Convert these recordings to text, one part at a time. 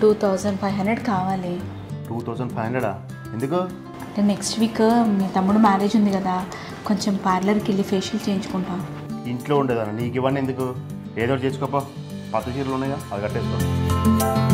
Thousand five hundred కావాలి two thousand five హండ్రెడా ఎందుకు అంటే నెక్స్ట్ వీక్ మీ తమ్ముడు మ్యారేజ్ ఉంది కదా కొంచెం పార్లర్కి వెళ్ళి ఫేషియల్ చేయించుకుంటాం ఇంట్లో ఉండేదాన్ని నీకు ఇవన్నీ ఎందుకు ఏదో ఒకటి చేసుకోపో పత్తు చీరలు ఉన్నాయిగా అది కట్టేసుకో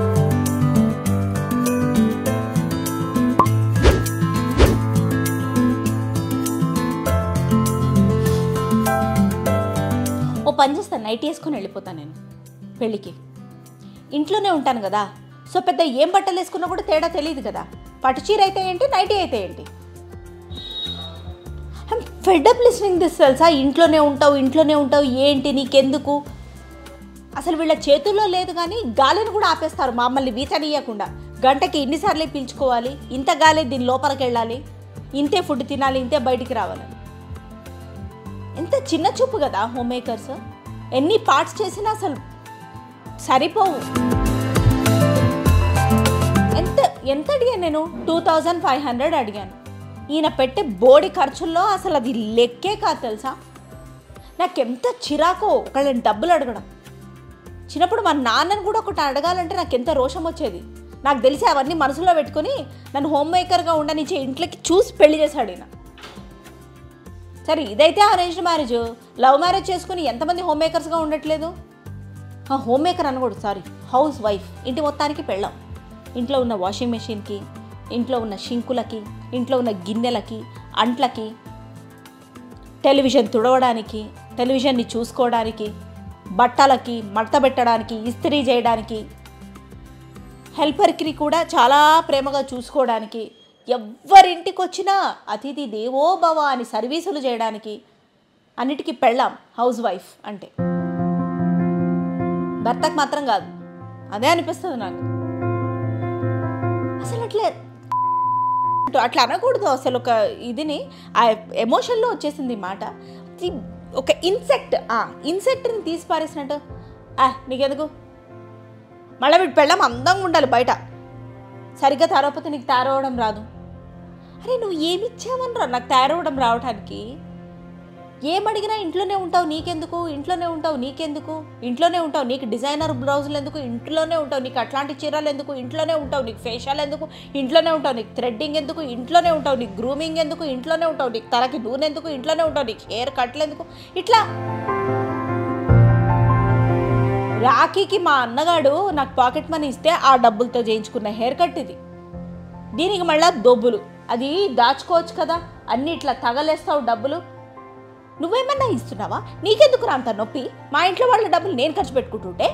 ఓ పని చేస్తాను నైట్ వేసుకొని వెళ్ళిపోతాను నేను పెళ్ళికి ఇంట్లోనే ఉంటాను కదా సో పెద్ద ఏం బట్టలు వేసుకున్నా కూడా తేడా తెలియదు కదా పట్టు చీర అయితే ఏంటి నైటీ అయితే ఏంటి ఫెడప్ లిస్నింగ్ దిస్ తెలుసా ఇంట్లోనే ఉంటావు ఇంట్లోనే ఉంటావు ఏంటి నీకెందుకు అసలు వీళ్ళ చేతుల్లో లేదు కానీ గాలిని కూడా ఆపేస్తారు మమ్మల్ని వీచనీయకుండా గంటకి ఎన్నిసార్లు పీల్చుకోవాలి ఇంత గాలి దీని లోపలికి వెళ్ళాలి ఇంతే ఫుడ్ తినాలి ఇంతే బయటికి రావాలని ఎంత చిన్న చూపు కదా హోమ్ మేకర్స్ ఎన్ని పార్ట్స్ చేసినా అసలు సరిపోవు ఎంత ఎంత అడిగాను నేను టూ థౌజండ్ ఫైవ్ హండ్రెడ్ అడిగాను ఈయన పెట్టే బోడి ఖర్చుల్లో అసలు అది లెక్కే కాదు తెలుసా నాకెంత చిరాకో ఒకళ్ళని డబ్బులు అడగడం చిన్నప్పుడు మా నాన్నని కూడా ఒకటి అడగాలంటే నాకు ఎంత రోషం వచ్చేది నాకు తెలిసి అవన్నీ మనసులో పెట్టుకొని నన్ను హోమ్ మేకర్గా ఉండనిచ్చే ఇంట్లోకి చూసి పెళ్లి చేశాడు ఈయన సరే ఇదైతే అరేంజ్డ్ మ్యారేజ్ లవ్ మ్యారేజ్ చేసుకుని ఎంతమంది హోమ్ మేకర్స్గా ఉండట్లేదు హోమ్ మేకర్ అనకూడదు సారీ హౌస్ వైఫ్ ఇంటి మొత్తానికి పెళ్ళాం ఇంట్లో ఉన్న వాషింగ్ మెషిన్కి ఇంట్లో ఉన్న షింకులకి ఇంట్లో ఉన్న గిన్నెలకి అంట్లకి టెలివిజన్ తుడవడానికి టెలివిజన్ని చూసుకోవడానికి బట్టలకి మడత పెట్టడానికి ఇస్త్రీ చేయడానికి హెల్పర్కి కూడా చాలా ప్రేమగా చూసుకోవడానికి ఎవ్వరింటికి వచ్చినా అతిథి దేవో భవ అని సర్వీసులు చేయడానికి అన్నిటికీ పెళ్ళాం హౌస్ వైఫ్ అంటే భర్తకు మాత్రం కాదు అదే అనిపిస్తుంది నాకు అసలు అట్లే అట్లా అనకూడదు అసలు ఒక ఇదిని ఆ ఎమోషన్లో వచ్చేసింది ఈ మాట ఇది ఒక ఇన్సెక్ట్ ఇన్సెక్ట్ని తీసి పారేసినట్టు ఆ నీకెందుకు మళ్ళీ వీటి పెళ్ళం అందంగా ఉండాలి బయట సరిగ్గా తయారవకపోతే నీకు తయారవడం రాదు అరే నువ్వు ఏమి ఇచ్చావనరా నాకు తయారవడం రావడానికి ఏం అడిగినా ఇంట్లోనే ఉంటావు నీకెందుకు ఇంట్లోనే ఉంటావు నీకెందుకు ఇంట్లోనే ఉంటావు నీకు డిజైనర్ బ్లౌజులు ఎందుకు ఇంట్లోనే ఉంటావు నీకు అట్లాంటి చీరలు ఎందుకు ఇంట్లోనే ఉంటావు నీకు ఫేషియల్ ఎందుకు ఇంట్లోనే ఉంటావు నీకు థ్రెడ్డింగ్ ఎందుకు ఇంట్లోనే ఉంటావు నీకు గ్రూమింగ్ ఎందుకు ఇంట్లోనే ఉంటావు నీకు తలకి నూనె ఎందుకు ఇంట్లోనే ఉంటావు నీకు హెయిర్ కట్లు ఎందుకు ఇట్లా రాఖీకి మా అన్నగాడు నాకు పాకెట్ మనీ ఇస్తే ఆ డబ్బులతో చేయించుకున్న హెయిర్ కట్ ఇది దీనికి మళ్ళా దొబ్బులు అది దాచుకోవచ్చు కదా అన్ని ఇట్లా తగలేస్తావు డబ్బులు నువ్వేమన్నా ఇస్తున్నావా నీకెందుకు అంత నొప్పి మా ఇంట్లో వాళ్ళ డబ్బులు నేను ఖర్చు పెట్టుకుంటుంటే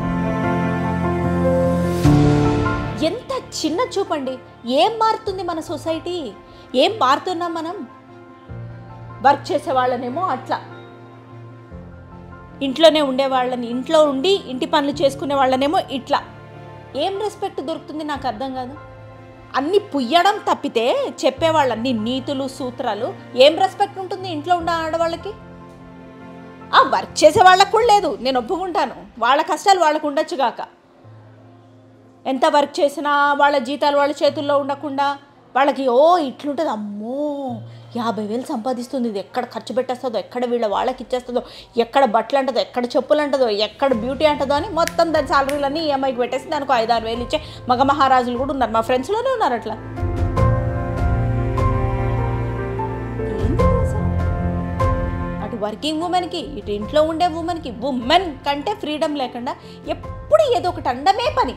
ఎంత చిన్న చూపండి ఏం మారుతుంది మన సొసైటీ ఏం మారుతున్నాం మనం వర్క్ చేసే వాళ్ళనేమో అట్లా ఇంట్లోనే ఉండే వాళ్ళని ఇంట్లో ఉండి ఇంటి పనులు చేసుకునే వాళ్ళనేమో ఇట్లా ఏం రెస్పెక్ట్ దొరుకుతుంది నాకు అర్థం కాదు అన్ని పుయ్యడం తప్పితే చెప్పేవాళ్ళు అన్ని నీతులు సూత్రాలు ఏం రెస్పెక్ట్ ఉంటుంది ఇంట్లో ఉండే ఆడవాళ్ళకి ఆ వర్క్ చేసే వాళ్ళకు కూడా లేదు నేను ఒప్పుకుంటాను వాళ్ళ కష్టాలు వాళ్ళకు ఉండొచ్చు గాక ఎంత వర్క్ చేసినా వాళ్ళ జీతాలు వాళ్ళ చేతుల్లో ఉండకుండా వాళ్ళకి ఓ ఇట్లుంటుంది అమ్మో యాభై వేలు సంపాదిస్తుంది ఇది ఎక్కడ ఖర్చు పెట్టేస్తుందో ఎక్కడ వీళ్ళ వాళ్ళకి ఇచ్చేస్తుందో ఎక్కడ బట్టలు అంటదో ఎక్కడ చెప్పులు అంటదో ఎక్కడ బ్యూటీ అంటదో అని మొత్తం దాని సాలరీలన్నీ ఈఎంఐకి పెట్టేసి దానికి ఐదు ఆరు వేలు ఇచ్చే మగ మహారాజులు కూడా ఉన్నారు మా ఫ్రెండ్స్లోనే ఉన్నారు అట్లా ఏంది అసలు? అటు వర్కింగ్ ఉమెన్కి ఇటు ఇంట్లో ఉండే ఉమెన్కి ఉమెన్ కంటే ఫ్రీడమ్ లేకుండా ఎప్పుడు ఏదో ఒకటి అండమే పని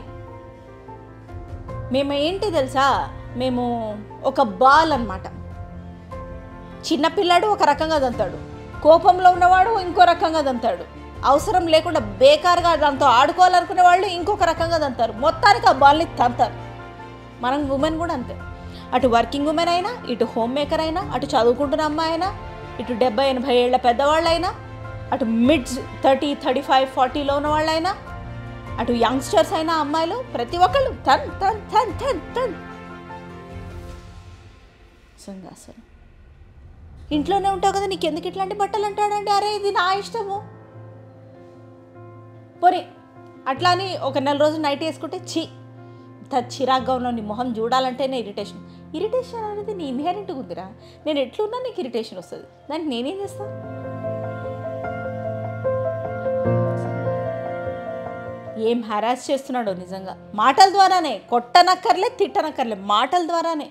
మేము ఏంటి తెలుసా మేము ఒక బాల్ అన్నమాట చిన్నపిల్లాడు ఒక రకంగా దంతాడు కోపంలో ఉన్నవాడు ఇంకో రకంగా దంతాడు అవసరం లేకుండా బేకార్గా దాంతో ఆడుకోవాలనుకునే వాళ్ళు ఇంకొక రకంగా దంతారు మొత్తానికి ఆ బాల్ని తంతారు మనం ఉమెన్ కూడా అంతే అటు వర్కింగ్ ఉమెన్ అయినా ఇటు హోమ్ మేకర్ అయినా అటు చదువుకుంటున్న అమ్మాయి అయినా ఇటు డెబ్బై ఎనభై ఏళ్ల పెద్దవాళ్ళైనా అటు మిడ్స్ థర్టీ థర్టీ ఫైవ్ ఫార్టీలో ఉన్న వాళ్ళైనా అటు యంగ్స్టర్స్ అయినా అమ్మాయిలు ప్రతి ఒక్కళ్ళు టన్ టన్ టన్ టన్ టన్ నిజంగా అసలు ఇంట్లోనే ఉంటావు కదా నీకు ఎందుకు ఇట్లాంటి బట్టలు అంటాడంటే అరే ఇది నా ఇష్టము పోనీ అట్లా అని ఒక నెల రోజులు నైట్ వేసుకుంటే ఛీ ఇంత చిరాగ్గా ఉన్న నీ మొహం చూడాలంటేనే ఇరిటేషన్ ఇరిటేషన్ అనేది నీ ఇన్హెరెంట్గా ఉందిరా నేను ఎట్లున్నా నీకు ఇరిటేషన్ వస్తుంది దానికి నేనేం చేస్తాను ఏం హరాస్ చేస్తున్నాడో నిజంగా మాటల ద్వారానే కొట్టనక్కర్లే తిట్టనక్కర్లే మాటల ద్వారానే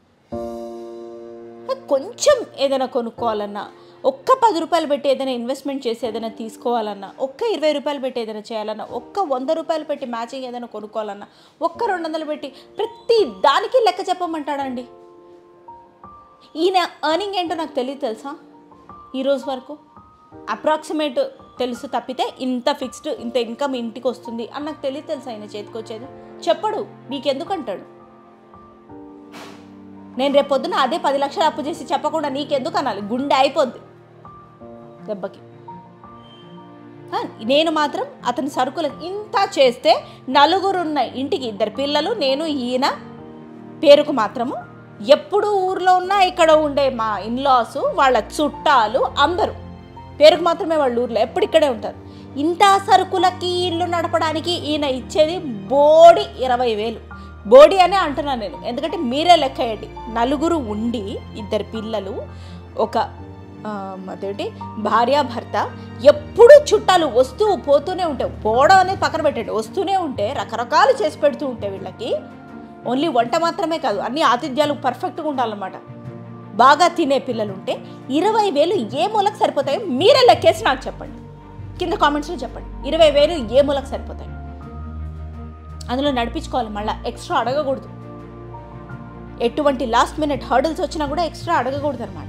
కొంచెం ఏదైనా కొనుక్కోవాలన్నా ఒక్క పది రూపాయలు పెట్టి ఏదైనా ఇన్వెస్ట్మెంట్ చేసి ఏదైనా తీసుకోవాలన్నా ఒక్క ఇరవై రూపాయలు పెట్టి ఏదైనా చేయాలన్నా ఒక్క వంద రూపాయలు పెట్టి మ్యాచింగ్ ఏదైనా కొనుక్కోవాలన్నా ఒక్క రెండు వందలు పెట్టి ప్రతి దానికి లెక్క చెప్పమంటాడండి ఈయన ఎర్నింగ్ ఏంటో నాకు తెలియదు తెలుసా ఈరోజు వరకు అప్రాక్సిమేట్ తెలుసు తప్పితే ఇంత ఫిక్స్డ్ ఇంత ఇన్కమ్ ఇంటికి వస్తుంది అని నాకు తెలియదు తెలుసా ఆయన చేతికి వచ్చేది చెప్పడు నీకెందుకు అంటాడు నేను రేపు పొద్దున అదే పది లక్షలు అప్పు చేసి చెప్పకుండా నీకెందుకు అనాలి గుండె అయిపోద్ది దెబ్బకి ఆ, నేను మాత్రం అతని సరుకులు ఇంత చేస్తే నలుగురు ఉన్న ఇంటికి ఇద్దరు పిల్లలు నేను ఈయన పేరుకు మాత్రము ఎప్పుడు ఊర్లో ఉన్నా ఇక్కడ ఉండే మా ఇన్లాస్ వాళ్ళ చుట్టాలు అందరూ పేరుకు మాత్రమే వాళ్ళ ఊర్లో ఎప్పుడు ఇక్కడే ఉంటారు ఇంత సరుకులకి ఇల్లు నడపడానికి ఈయన ఇచ్చేది బోడి ఇరవై వేలు బోడి అనే అంటున్నాను నేను ఎందుకంటే మీరే లెక్క వేయండి నలుగురు ఉండి ఇద్దరు పిల్లలు ఒక ఆ, అదేంటి భార్య భర్త ఎప్పుడు చుట్టాలు వస్తూ పోతూనే ఉంటాయి పోవడం అనేది పక్కన పెట్టండి వస్తూనే ఉంటే రకరకాలు చేసి పెడుతూ ఉంటే వీళ్ళకి ఓన్లీ వంట మాత్రమే కాదు అన్ని ఆతిథ్యాలు పర్ఫెక్ట్గా ఉండాలన్నమాట బాగా తినే పిల్లలు ఉంటే ఇరవై వేలు ఏ మూలకు సరిపోతాయో మీరే లెక్కేసి నాకు చెప్పండి కింద కామెంట్స్లో చెప్పండి ఇరవై వేలు ఏ మూలకు సరిపోతాయి అందులో నడిపించుకోవాలి మళ్ళీ ఎక్స్ట్రా అడగకూడదు ఎటువంటి లాస్ట్ మినిట్ హర్డల్స్ వచ్చినా కూడా ఎక్స్ట్రా అడగకూడదు అనమాట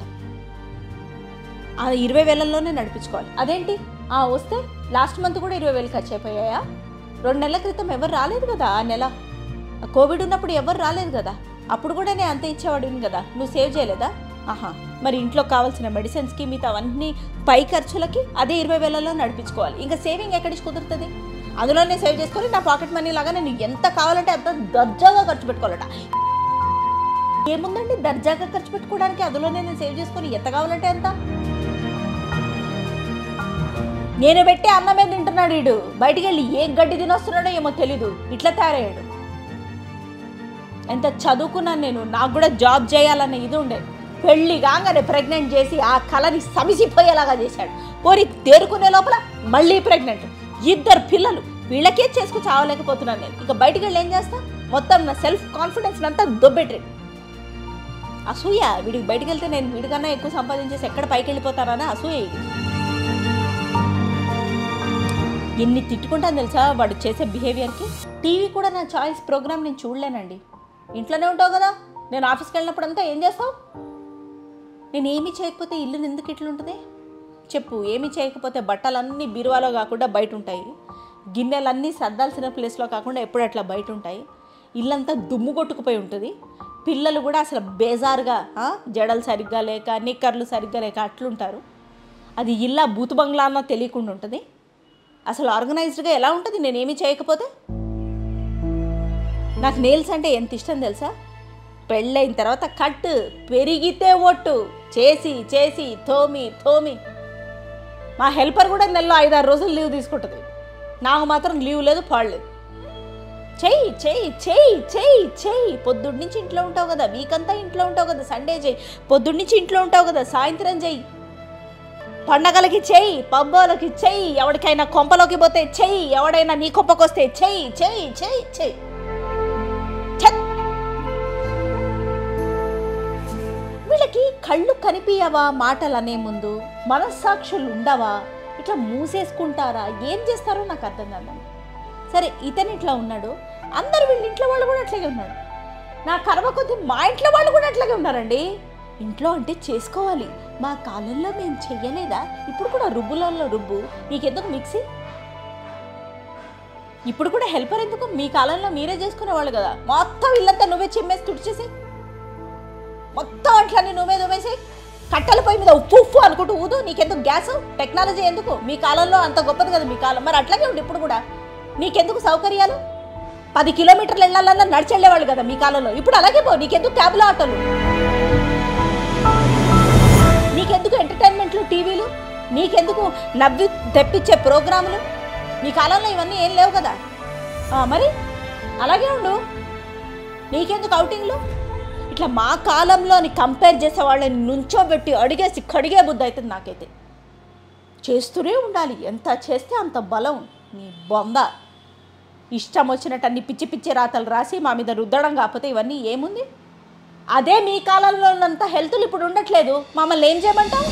ఆ ఇరవై వేలల్లోనే నడిపించుకోవాలి అదేంటి ఆ వస్తే లాస్ట్ మంత్ కూడా ఇరవై వేలు ఖర్చు అయిపోయాయా రెండు నెలల క్రితం ఎవరు రాలేదు కదా ఆ నెల ఆ కోవిడ్ ఉన్నప్పుడు ఎవరు రాలేదు కదా అప్పుడు కూడా నేను అంతే ఇచ్చేవాడిని కదా నువ్వు సేవ్ చేయలేదా ఆహా మరి ఇంట్లో కావాల్సిన మెడిసిన్స్కి మిగతా అవన్నీ పై ఖర్చులకి అదే ఇరవై వేలలో నడిపించుకోవాలి ఇంకా సేవింగ్ ఎక్కడి నుంచి కుదురుతుంది అందులోనే సేవ్ చేసుకొని నా పాకెట్ మనీ లాగా నేను ఎంత కావాలంటే అంత దర్జాగా ఖర్చు పెట్టుకోవాలట ఏముందండి దర్జాగా ఖర్చు పెట్టుకోవడానికి అందులోనే నేను సేవ్ చేసుకొని ఎంత కావాలంటే ఎంత నేను పెట్టే అన్నమే తింటున్నాడు వీడు బయటికి వెళ్ళి ఏ గడ్డి తినొస్తున్నాడో ఏమో తెలీదు ఇట్లా తయారయ్యాడు ఎంత చదువుకున్నాను నేను నాకు కూడా జాబ్ చేయాలన్న ఇది ఉండే పెళ్లి కాగానే ప్రెగ్నెంట్ చేసి ఆ కళని సమిసిపోయేలాగా చేశాడు పోరి తేరుకునే లోపల మళ్ళీ ప్రెగ్నెంట్ ఇద్దరు పిల్లలు వీళ్ళకే చేసుకు చావలేకపోతున్నాను నేను ఇక బయటికి వెళ్ళి ఏం చేస్తా మొత్తం నా సెల్ఫ్ కాన్ఫిడెన్స్ అంతా దొబ్బెట్టి అసూయ వీడికి బయటికి వెళ్తే నేను వీడికన్నా ఎక్కువ సంపాదించేసి ఎక్కడ పైకి వెళ్ళిపోతానని అసూయ ఇది ఎన్ని తిట్టుకుంటాను తెలుసా వాడు చేసే బిహేవియర్కి టీవీ కూడా నా చాయిస్ ప్రోగ్రామ్ నేను చూడలేనండి ఇంట్లోనే ఉంటావు కదా నేను ఆఫీస్కి వెళ్ళినప్పుడు అంతా ఏం చేస్తావు నేను ఏమీ చేయకపోతే ఇల్లు ఎందుకు ఇట్లా ఉంటుంది చెప్పు ఏమీ చేయకపోతే బట్టలన్నీ బీరువాలో కాకుండా బయట ఉంటాయి గిన్నెలన్నీ సర్దాల్సిన ప్లేస్లో కాకుండా ఎప్పుడు అట్లా బయట ఉంటాయి ఇల్లంతా దుమ్ము కొట్టుకుపోయి ఉంటుంది పిల్లలు కూడా అసలు బేజారుగా ఆ, జడలు సరిగ్గా లేక నిక్కర్లు సరిగ్గా లేక అట్లుంటారు అది ఇల్లా బూతు బంగ్లా అన్న తెలియకుండా ఉంటుంది అసలు ఆర్గనైజ్డ్గా ఎలా ఉంటుంది నేనేమీ చేయకపోతే నాకు నెయిల్స్ అంటే ఎంత ఇష్టం తెలుసా పెళ్ళైన తర్వాత కట్ పెరిగితే ఒట్టు చేసి చేసి తోమి తోమి మా హెల్పర్ కూడా నెలలో ఐదారు రోజులు లీవ్ తీసుకుంటుంది నాకు మాత్రం లీవ్ లేదు పాడలేదు చెయ్యి చెయ్యి చెయ్యి చెయ్యి చెయ్యి పొద్దున్న నుంచి ఇంట్లో ఉంటావు కదా వీక్ అంతా ఇంట్లో ఉంటావు కదా సండే చెయ్యి పొద్దున్న నుంచి ఇంట్లో ఉంటావు కదా సాయంత్రం చెయ్యి పండగలకి చెయ్యి పబ్బాలకి చెయ్యి ఎవరికైనా కొంపలోకి పోతే చెయ్యి ఎవడైనా నీ కొంపకొస్తే చెయ్యి చెయ్యి చెయ్యి చెయ్యి ఛత్! వీళ్ళకి కళ్ళు కనిపించవా మాటలు అనే ముందు మనస్సాక్షులు ఉండవా ఇట్లా మూసేసుకుంటారా ఏం చేస్తారో నాకు అర్థం కాదండి సరే ఇతను ఇట్లా ఉన్నాడు అందరు వీళ్ళ ఇంట్లో వాళ్ళు కూడా అట్లాగే ఉన్నాడు నా కర్మ కొద్ది మా ఇంట్లో వాళ్ళు కూడా అట్లాగే ఉన్నారండి ఇంట్లో అంటే చేసుకోవాలి మా కాలంలో మేము చెయ్యలేదా ఇప్పుడు కూడా రుబ్బులలో రుబ్బు నీకెందుకు మిక్సీ ఇప్పుడు కూడా హెల్పర్ ఎందుకు మీ కాలంలో మీరే చేసుకునేవాళ్ళు కదా మొత్తం ఇల్లంతా నువ్వే చిమ్మేసి తుడిచేసి మొత్తం అట్లనే నువ్వే దుమ్మేసి కట్టెల పొయ్యి మీద ఉప్పు ఉప్పు అనుకుంటూ ఊదు నీకెందుకు గ్యాస్ టెక్నాలజీ ఎందుకు మీ కాలంలో అంత గొప్పది కదా మీ కాలం మరి అట్లాగే ఉండి ఇప్పుడు కూడా నీకెందుకు సౌకర్యాలు పది కిలోమీటర్లు వెళ్ళాలన్నా నడిచి వెళ్ళేవాళ్ళు కదా మీ కాలంలో ఇప్పుడు అలాగే పో నీకెందుకు క్యాబ్లో ఆటోలు నీకెందుకు ఎంటర్టైన్మెంట్లు టీవీలు నీకెందుకు నవ్వి తెప్పించే ప్రోగ్రాములు మీ కాలంలో ఇవన్నీ ఏం లేవు కదా ఆ, మరి అలాగే ఉండు నీకెందుకు అవుటింగ్లు ఇట్లా మా కాలంలోని కంపేర్ చేసే వాళ్ళని నుంచోబెట్టి అడిగేసి కడిగే బుద్ధి అవుతుంది నాకైతే చేస్తూనే ఉండాలి ఎంత చేస్తే అంత బలం నీ బొంద ఇష్టం వచ్చినట్టు అన్ని పిచ్చి పిచ్చి రాతలు రాసి మా మీద రుద్దడం కాకపోతే ఇవన్నీ ఏముంది అదే మీ కాలంలో ఉన్నంత హెల్త్లు ఇప్పుడు ఉండట్లేదు మమ్మల్ని ఏం చేయమంటావు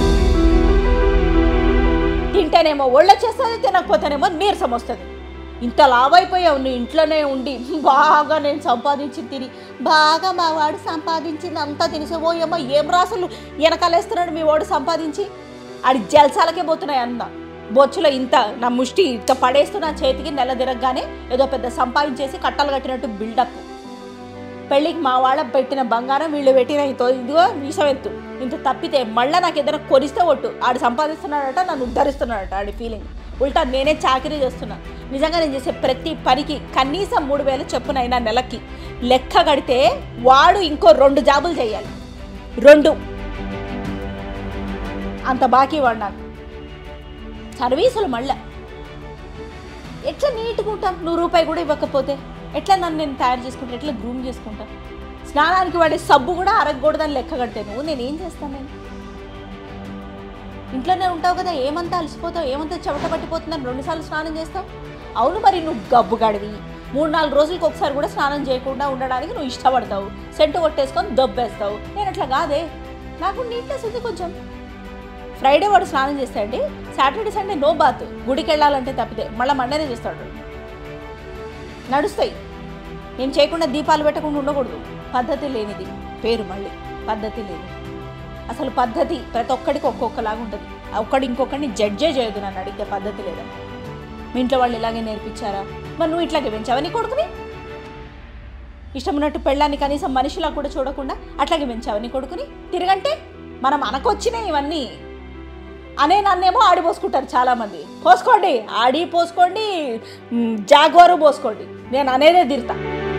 తింటేనేమో ఒళ్ళొచ్చేస్తుంది తినకపోతేనేమో నీరసం వస్తుంది ఇంత లావైపోయావు నువ్వు ఇంట్లోనే ఉండి బాగా నేను సంపాదించి తిని బాగా మా వాడు సంపాదించింది అంతా తినేసేవో ఏమో ఏం రాసులు వెనకాలేస్తున్నాడు మీ వాడు సంపాదించి ఆడి జల్సాలకే పోతున్నాయి అన్న బొచ్చులో ఇంత నా ముష్టి ఇంత పడేస్తున్న చేతికి నెల తిరగగానే ఏదో పెద్ద సంపాదించేసి కట్టలు కట్టినట్టు బిల్డప్ పెళ్ళికి మా వాళ్ళ పెట్టిన బంగారం వీళ్ళు పెట్టిన ఇతో ఇదిగో విషమెత్తు ఇంత తప్పితే మళ్ళీ నాకు ఏదైనా కొరిస్తే ఒట్టు ఆడు సంపాదిస్తున్నాడట నన్ను ఉద్ధరిస్తున్నాడట ఆడి ఫీలింగ్ ఉల్టా నేనే చాకరీ చేస్తున్నా నిజంగా నేను చేసే ప్రతి పనికి కనీసం మూడు వేలు చెప్పునైనా నెలకి లెక్క కడితే వాడు ఇంకో రెండు జాబులు చేయాలి రెండు అంత బాకీ వాడు నాకు సర్వీసులు మళ్ళా ఎట్లా నీట్గా ఉంటాం నువ్వు రూపాయి కూడా ఇవ్వకపోతే ఎట్లా నన్ను నేను తయారు చేసుకుంటా ఎట్లా గ్రూమ్ చేసుకుంటా స్నానానికి వాడే సబ్బు కూడా అరగకూడదని లెక్క కడితే నువ్వు నేను ఏం చేస్తాను నేను ఇంట్లోనే ఉంటావు కదా ఏమంతా అలసిపోతావు ఏమంతా చెమట పట్టిపోతుందని రెండుసార్లు స్నానం చేస్తావు అవును మరి నువ్వు గబ్బు గడివి మూడు నాలుగు రోజులకు ఒకసారి కూడా స్నానం చేయకుండా ఉండడానికి నువ్వు ఇష్టపడతావు సెంటు కొట్టేసుకొని దబ్బేస్తావు నేను అట్లా కాదే నాకు నీట్నెస్ ఉంది కొంచెం ఫ్రైడే వాడు స్నానం చేస్తాడండి సాటర్డే సండే నో బాత్ గుడికి వెళ్ళాలంటే తప్పితే మళ్ళీ మండేనే చేస్తాడు నడుస్తాయి నేను చేయకుండా దీపాలు పెట్టకుండా ఉండకూడదు పద్ధతి లేనిది పేరు మళ్ళీ పద్ధతి లేనిది అసలు పద్ధతి ప్రతి ఒక్కడికి ఒక్కొక్కలాగా ఉంటుంది ఒక్కడు ఇంకొకడిని జడ్జే చేయదు నన్ను అడిగితే పద్ధతి లేదని మీ ఇంట్లో వాళ్ళు ఇలాగే నేర్పించారా మరి నువ్వు ఇట్లాగే పెంచావా నీ కొడుకుని ఇష్టం ఉన్నట్టు పెళ్ళాన్ని కనీసం మనిషిలా కూడా చూడకుండా అట్లాగే పెంచావా నీ కొడుకుని తిరగంటే మనం అనకొచ్చినాయి ఇవన్నీ అనే నన్నేమో ఆడి పోసుకుంటారు చాలామంది పోసుకోండి ఆడి పోసుకోండి మ్, జాగ్వారు పోసుకోండి నేను అనేదే తిరుతా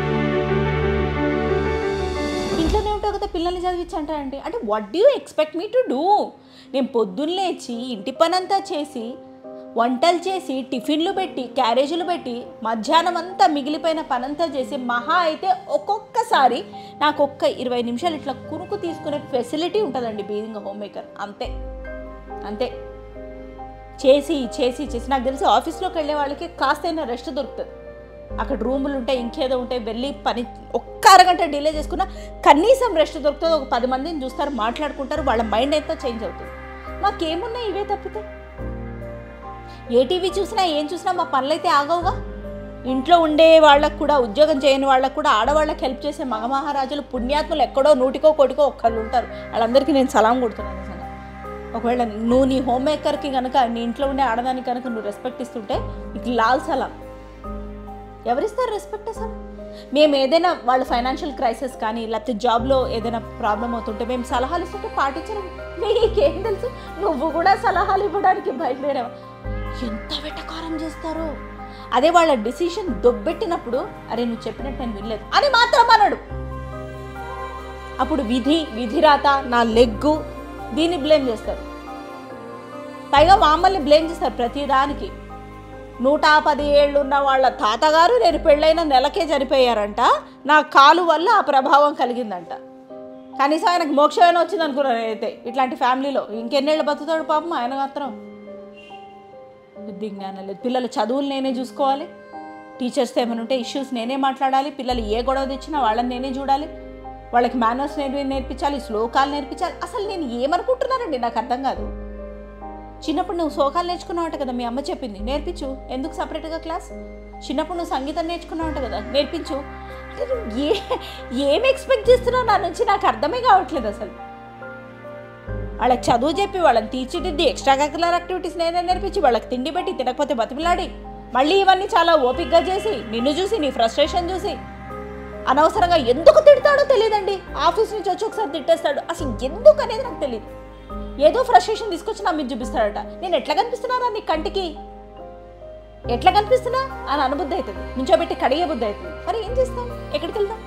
ఇంట్లోనే ఉంటావు కదా పిల్లల్ని చదివించి అంటారండి అంటే what do expect me to do నేను పొద్దున్న లేచి ఇంటి పనంతా చేసి వంటలు చేసి టిఫిన్లు పెట్టి క్యారేజీలు పెట్టి మధ్యాహ్నం అంతా మిగిలిపోయిన పనంతా చేసి మహా అయితే ఒక్కొక్కసారి నాకు ఒక్క ఇరవై నిమిషాలు ఇట్లా కునుకు తీసుకునే ఫెసిలిటీ ఉంటుందండి బీయింగ్ హోమ్ మేకర్ అంతే అంతే చేసి చేసి చేసి నాకు తెలిసి ఆఫీస్లోకి వెళ్ళే వాళ్ళకి కాస్తైనా రెస్ట్ దొరుకుతుంది అక్కడ రూములు ఉంటాయి ఇంకేదో ఉంటాయి వెళ్ళి పని ఒక్క అరగంట డిలే చేసుకున్నా కనీసం రెస్ట్ దొరుకుతుంది ఒక పది మందిని చూస్తారు మాట్లాడుకుంటారు వాళ్ళ మైండ్ అయితే చేంజ్ అవుతుంది మాకేమున్నాయి ఇవే తప్పితే ఏ టీవీ చూసినా ఏం చూసినా మా పనులైతే ఆగవుగా ఇంట్లో ఉండే వాళ్ళకు కూడా ఉద్యోగం చేయని వాళ్ళకు కూడా ఆడవాళ్ళకి హెల్ప్ చేసే మగ మహారాజులు పుణ్యాత్ములు ఎక్కడో నూటికో కోటికో ఒక్కళ్ళు ఉంటారు వాళ్ళందరికీ నేను సలాం కొడుతున్నాను నిజంగా ఒకవేళ నువ్వు నీ హోమ్ మేకర్కి కనుక నీ ఇంట్లో ఉండే ఆడదానికి కనుక నువ్వు రెస్పెక్ట్ ఇస్తుంటే నీకు లాల్ సలాం ఎవరిస్తారు రెస్పెక్ట్ అసలు మేము ఏదైనా వాళ్ళ ఫైనాన్షియల్ క్రైసిస్ కానీ లేకపోతే జాబ్లో ఏదైనా ప్రాబ్లం అవుతుంటే మేము సలహాలు ఇస్తుంటే పాటించడం మీకేం తెలుసు నువ్వు కూడా సలహాలు ఇవ్వడానికి బయలుదేరావు ఎంత వెటకారం చేస్తారో అదే వాళ్ళ డిసిషన్ దొబ్బెట్టినప్పుడు అరే నువ్వు చెప్పినట్టు నేను వినలేదు అని మాత్రం అనడు అప్పుడు విధి విధిరాత నా లెగ్గు దీన్ని బ్లేమ్ చేస్తారు పైగా మమ్మల్ని బ్లేమ్ చేస్తారు ప్రతిదానికి నూట పది ఏళ్ళు ఉన్న వాళ్ళ తాతగారు నేను పెళ్ళైన నెలకే చనిపోయారంట నా కాలు వల్ల ఆ ప్రభావం కలిగిందంట కనీసం ఆయనకు మోక్షమైనా వచ్చింది అనుకున్నాను అయితే ఇట్లాంటి ఫ్యామిలీలో ఇంకెన్నేళ్ళు బతుకుతాడు పాపం ఆయన మాత్రం బుద్ధి జ్ఞానం లేదు పిల్లల చదువులు నేనే చూసుకోవాలి టీచర్స్తో ఏమైనా ఉంటే ఇష్యూస్ నేనే మాట్లాడాలి పిల్లలు ఏ గొడవ తెచ్చినా వాళ్ళని నేనే చూడాలి వాళ్ళకి మేనర్స్ నేనే నేర్పించాలి శ్లోకాలు నేర్పించాలి అసలు నేను ఏమనుకుంటున్నానండి నాకు అర్థం కాదు చిన్నప్పుడు నువ్వు శ్లోకాలు నేర్చుకున్నావట కదా మీ అమ్మ చెప్పింది నేర్పించు ఎందుకు సపరేట్గా క్లాస్ చిన్నప్పుడు నువ్వు సంగీతం నేర్చుకున్నావట కదా నేర్పించు అంటే నువ్వు ఏ ఏం ఎక్స్పెక్ట్ చేస్తున్నావు నా నుంచి నాకు అర్థమే కావట్లేదు అసలు వాళ్ళకి చదువు చెప్పి వాళ్ళని తీర్చిదిద్ది ఎక్స్ట్రా కరికులర్ యాక్టివిటీస్ నేనే నేర్పించి వాళ్ళకి తిండి పెట్టి తినకపోతే బతిమిలాడి మళ్ళీ ఇవన్నీ చాలా ఓపిక్గా చేసి నిన్ను చూసి నీ ఫ్రస్ట్రేషన్ చూసి అనవసరంగా ఎందుకు తిడతాడో తెలియదండి ఆఫీస్ నుంచి వచ్చి ఒకసారి తిట్టేస్తాడు అసలు ఎందుకు అనేది నాకు తెలియదు ఏదో ఫ్రస్ట్రేషన్ తీసుకొచ్చి నా మీద చూపిస్తాడట నేను ఎట్లా కనిపిస్తున్నారా నీ కంటికి ఎట్లా కనిపిస్తున్నా అని అనుబుద్ధి అవుతుంది నుంచోబెట్టి కడిగే బుద్ధి అవుతుంది మరి ఏం చేస్తాం ఎక్కడికి వెళ్దాం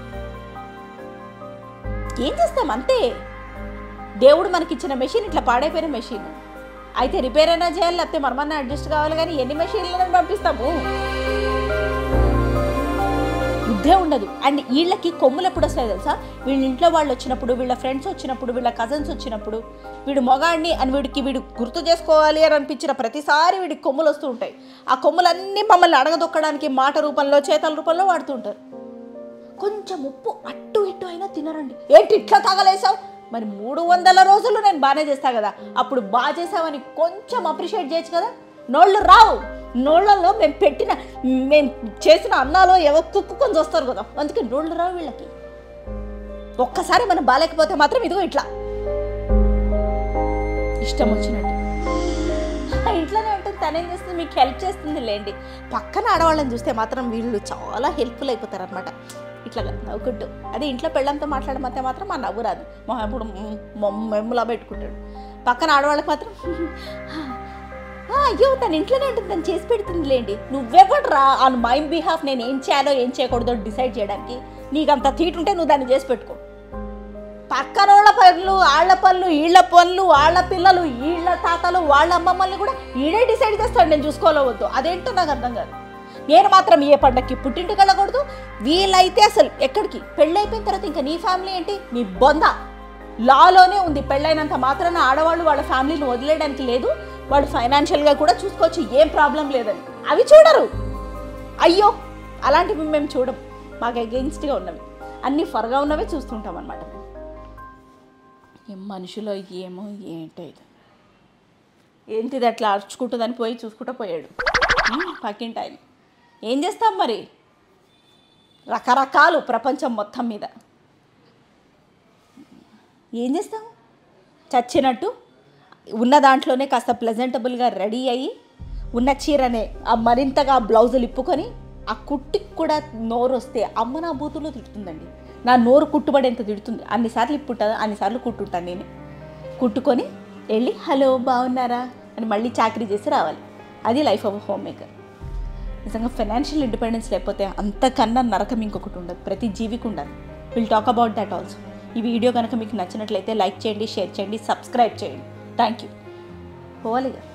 ఏం చేస్తాం అంతే దేవుడు మనకిచ్చిన మెషిన్ ఇట్లా పాడైపోయిన మెషిన్ అయితే రిపేర్ అయినా చేయాలి లేకపోతే మనమన్నా అడ్జస్ట్ కావాలి కానీ ఎన్ని మెషిన్లను పంపిస్తాము బుద్ధే ఉండదు అండ్ వీళ్ళకి కొమ్ములు ఎప్పుడు వస్తాయి తెలుసా వీళ్ళ ఇంట్లో వాళ్ళు వచ్చినప్పుడు వీళ్ళ ఫ్రెండ్స్ వచ్చినప్పుడు వీళ్ళ కజన్స్ వచ్చినప్పుడు వీడు మొగాడిని అని వీడికి వీడు గుర్తు చేసుకోవాలి అని అనిపించిన ప్రతిసారి వీడికి కొమ్ములు వస్తూ ఉంటాయి ఆ కొమ్ములన్నీ మమ్మల్ని అడగదొక్కడానికి మాట రూపంలో చేతల రూపంలో వాడుతుంటారు కొంచెం ఉప్పు అట్టు ఇట్టు అయినా తినరండి ఏంటి ఇట్లా తగలేసావు మరి మూడు వందల రోజులు నేను బాగానే చేస్తా కదా అప్పుడు బాగా చేసావని కొంచెం అప్రిషియేట్ చేయొచ్చు కదా నోళ్ళు రావు నోళ్ళల్లో మేము పెట్టిన మేము చేసిన అన్నాలో ఎవరు కుక్కుకొని చూస్తారు కదా అందుకే నోళ్ళు రావు వీళ్ళకి ఒక్కసారి మనం బాగాలేకపోతే మాత్రం ఇదిగో ఇట్లా ఇష్టం వచ్చినట్టు ఆ ఇంట్లోనే ఉంటుంది తనేం చేస్తుంది మీకు హెల్ప్ చేస్తుంది లేండి పక్కన ఆడవాళ్ళని చూస్తే మాత్రం వీళ్ళు చాలా హెల్ప్ఫుల్ అయిపోతారు అనమాట ఇట్లా నవ్వుకుంటూ అదే ఇంట్లో పెళ్ళంతో మాట్లాడమంటే మాత్రం మా నవ్వు రాదు మా ఇప్పుడు మెమ్ములా పెట్టుకుంటాడు పక్కన ఆడవాళ్ళకి మాత్రం "ఆ, అయ్యో తన ఇంట్లోనే ఉంటుంది తను చేసి పెడుతుంది లేండి నువ్వెవడు రా ఆన్ మై బిహాఫ్ నేను ఏం చేయాలో ఏం చేయకూడదో డిసైడ్ చేయడానికి నీకు అంత తీటుంటే నువ్వు దాన్ని చేసి పెట్టుకో పక్కనోళ్ళ పనులు వాళ్ళ పనులు వీళ్ళ పనులు వాళ్ళ పిల్లలు వీళ్ళ తాతలు వాళ్ళ అమ్మమ్మల్ని కూడా ఈడే డిసైడ్ చేస్తాడు నేను చూసుకోవాలో వద్దు అదేంటో నాకు అర్థం కాదు నేను మాత్రం ఏ పండక్కి పుట్టింటికి వెళ్ళకూడదు వీళ్ళైతే అసలు ఎక్కడికి పెళ్ళైపోయిన తర్వాత ఇంకా నీ ఫ్యామిలీ ఏంటి నీ బొంద లాలోనే ఉంది పెళ్ళైనంత మాత్రాన ఆడవాళ్ళు వాళ్ళ ఫ్యామిలీని వదిలేయడానికి లేదు వాళ్ళు ఫైనాన్షియల్గా కూడా చూసుకోవచ్చు ఏం ప్రాబ్లం లేదని అవి చూడరు అయ్యో అలాంటివి మేము చూడం మాకు అగెయిన్స్ట్గా ఉన్నవి అన్నీ ఫర్గా ఉన్నవే చూస్తుంటాం అనమాట ఏం మనుషులో ఏమో ఏంటో ఇది ఏంటిది అట్లా అరుచుకుంటుందని పోయి చూసుకుంటూ పోయాడు ఉమ్, పక్కింటి ఆయన ఏం చేస్తాం మరి రకరకాలు ప్రపంచం మొత్తం మీద ఏం చేస్తాం చచ్చినట్టు ఉన్న దాంట్లోనే కాస్త ప్లెజెంటబుల్గా రెడీ అయ్యి ఉన్న చీరనే ఆ మరింతగా బ్లౌజులు ఇప్పుకొని ఆ కుట్టికి కూడా నోరు వస్తే అమ్మ నా బూతులో తిడుతుందండి నా నోరు కుట్టుబడేంత తిడుతుంది అన్నిసార్లు ఇప్పుంటుంది అన్నిసార్లు కుట్టుంటాను నేను కుట్టుకొని వెళ్ళి హలో బాగున్నారా అని మళ్ళీ చాకరీ చేసి రావాలి అది లైఫ్ ఆఫ్ హోమ్ మేకర్ నిజంగా ఫైనాన్షియల్ ఇండిపెండెన్స్ లేకపోతే అంతకన్నా నరకం ఇంకొకటి ఉండదు ప్రతి జీవికి ఉండాలి will talk about that also ఈ వీడియో కనుక మీకు నచ్చినట్లయితే లైక్ చేయండి షేర్ చేయండి సబ్స్క్రైబ్ చేయండి థ్యాంక్ యూ పోవాలిగా